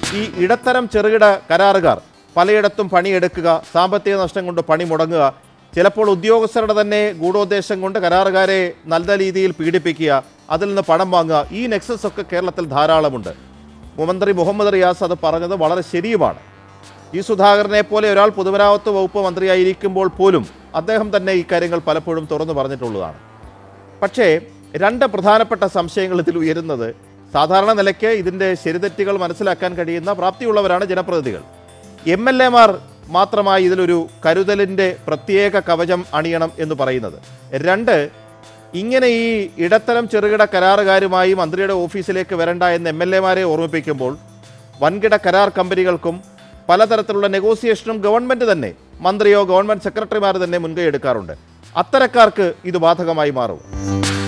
ഈ ഇടത്തരം ചെറുകിട കരാറുകാർ പലയിടത്തും പണിയെടുക്കുക സാമ്പത്തിക നഷ്ടം കൊണ്ട് പണി മുടങ്ങുക ചിലപ്പോൾ ഉദ്യോഗസ്ഥരുടെ തന്നെ ഗൂഢോദ്ദേശം കൊണ്ട് കരാറുകാരെ നല്ല രീതിയിൽ പീഡിപ്പിക്കുക അതിൽ നിന്ന് പണം വാങ്ങുക ഈ നെക്സസ് ഒക്കെ കേരളത്തിൽ ധാരാളമുണ്ട് മന്ത്രി മുഹമ്മദ് റിയാസ് അത് പറഞ്ഞത് വളരെ ശരിയുമാണ് ഈ സുധാകരനെ പോലെ ഒരാൾ പൊതുമരാമത്ത് വകുപ്പ് മന്ത്രിയായിരിക്കുമ്പോൾ പോലും അദ്ദേഹം തന്നെ ഈ കാര്യങ്ങൾ പലപ്പോഴും തുറന്നു പറഞ്ഞിട്ടുള്ളതാണ് പക്ഷേ രണ്ട് പ്രധാനപ്പെട്ട സംശയങ്ങൾ ഇതിൽ ഉയരുന്നത് സാധാരണ നിലയ്ക്ക് ഇതിൻ്റെ ശരിതെറ്റുകൾ മനസ്സിലാക്കാൻ കഴിയുന്ന പ്രാപ്തിയുള്ളവരാണ് ജനപ്രതിനിധികൾ എം എൽ എമാർ മാത്രമായി ഇതിലൊരു കരുതലിൻ്റെ പ്രത്യേക കവചം അണിയണം എന്ന് പറയുന്നത് രണ്ട് ഇങ്ങനെ ഈ ഇടത്തരം ചെറുകിട കരാറുകാരുമായി മന്ത്രിയുടെ ഓഫീസിലേക്ക് വരണ്ട എന്ന് എം എൽ എമാരെ ഓർമ്മിപ്പിക്കുമ്പോൾ വൻകിട കരാർ കമ്പനികൾക്കും പലതരത്തിലുള്ള നെഗോസിയേഷനും ഗവൺമെൻറ് തന്നെ മന്ത്രിയോ ഗവൺമെൻറ് സെക്രട്ടറിമാർ തന്നെ മുൻകൈ എടുക്കാറുണ്ട് അത്തരക്കാർക്ക് ഇത് ബാധകമായി മാറും